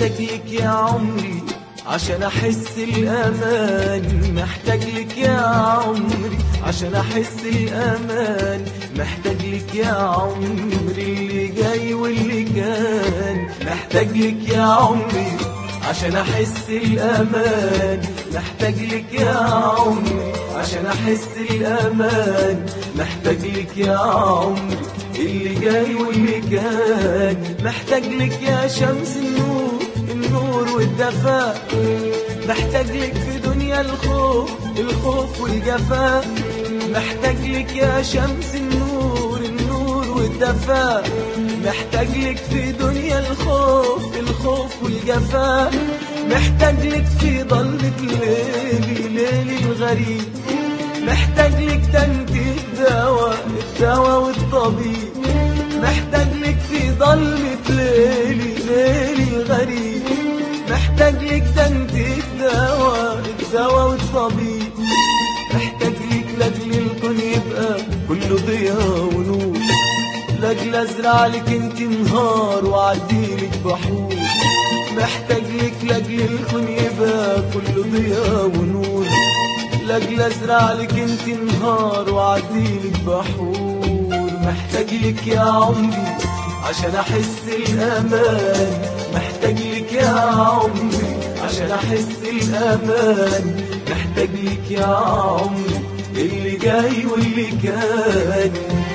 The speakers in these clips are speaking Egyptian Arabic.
محتاج لك يا عمري عشان احس الامان محتاج لك يا عمري عشان احس الامان محتاج لك يا عمري اللي جاي واللي كان محتاج لك يا عمري عشان احس الامان محتاج لك يا عمري عشان احس الامان محتاج لك يا عمري اللي جاي واللي كان محتاج لك يا شمس النور النور والدفاء محتاج لك في دنيا الخوف الخوف والجفاء محتاج لك يا شمس النور النور والدفاء محتاج لك في دنيا الخوف الخوف والجفاء محتاج لك في ضلمة ليلي ليلي الغريب محتاج لك تنتي الدواء الدواء والطبيب محتاج لك في ضلمة ليلي ليلي الغريب محتاج لك تنتي الدواء الدواء والطبيب محتاج لك لاجل الكون يبقى كله ضياء ونور لاجل ازرع لك انت نهار واعديلك بحور محتاج لك لاجل الكون يبقى كله ضياء ونور لاجل ازرع لك انت نهار واعديلك بحور محتاج لك يا عمري عشان احس الامان محتاج لك يا عمري عشان احس الامان محتاج لك يا عمري اللي جاي واللي كان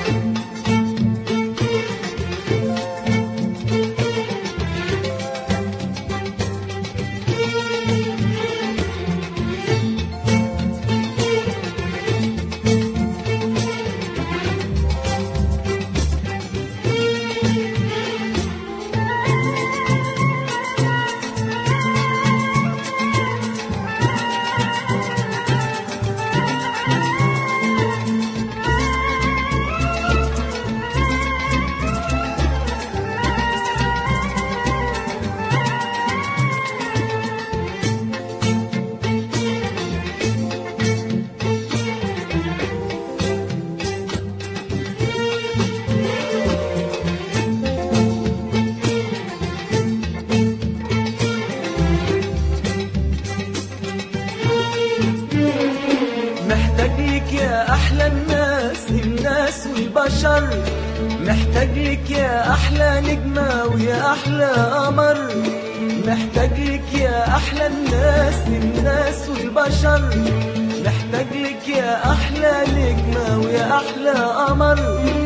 محتاج لك يا احلى الناس الناس والبشر محتاج لك يا احلى نجمه ويا احلى قمر محتاج لك يا احلى الناس الناس والبشر محتاج لك يا احلى نجمه ويا احلى قمر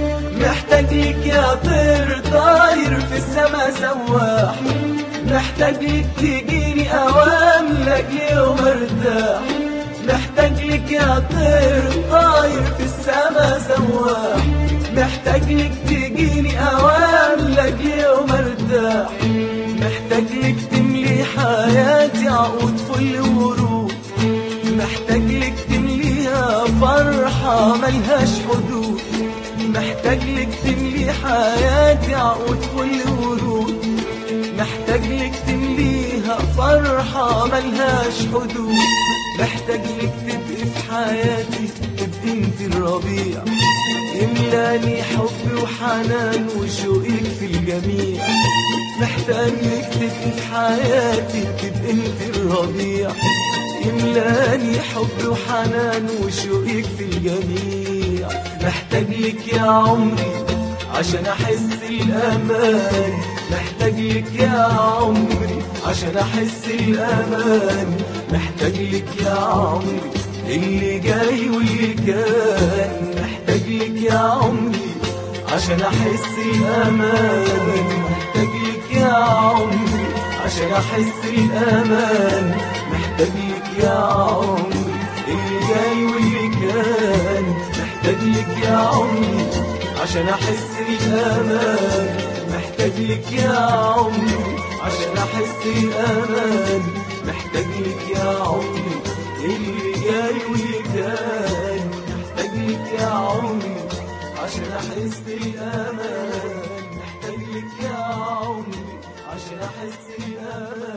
محتاج لك يا طير طاير في السما سواح محتاج لك تجيني اوام لاجل يوم ارتاح محتاج لك يا طير طاير في السما سواح محتاج لك تجيني اوام لاجل يوم ارتاح محتاج لك تملي حياتي عقود فل ورود محتاج لك تمليها فرحة ملهاش حدود محتاج لك تملي حياتي عقود فل ورود محتاج لك تمليها فرحة ملهاش حدود محتاج لك تبقي في حياتي تبقي انت الربيع يملاني حب وحنان وشوقك في الجميع محتاج لك تبقي في حياتي تبقي انت الربيع يملاني حب وحنان وشوقك في الجميع محتاج لك يا عمري عشان احس الامان محتاج لك يا عمري عشان احس الامان محتاج لك يا عمري اللي جاي واللي كان محتاج لك يا عمري عشان احس الامان محتاج لك يا عمري عشان احس الامان محتاج لك يا عمري اللي جاي واللي كان محتاج لك يا عمري عشان احس الامان محتاج لك يا عمري عشان احس الامان محتاج لك يا عمري اللي جاي واللي كان محتاج لك يا عمري عشان احس الامان محتاج لك يا عمري عشان احس الامان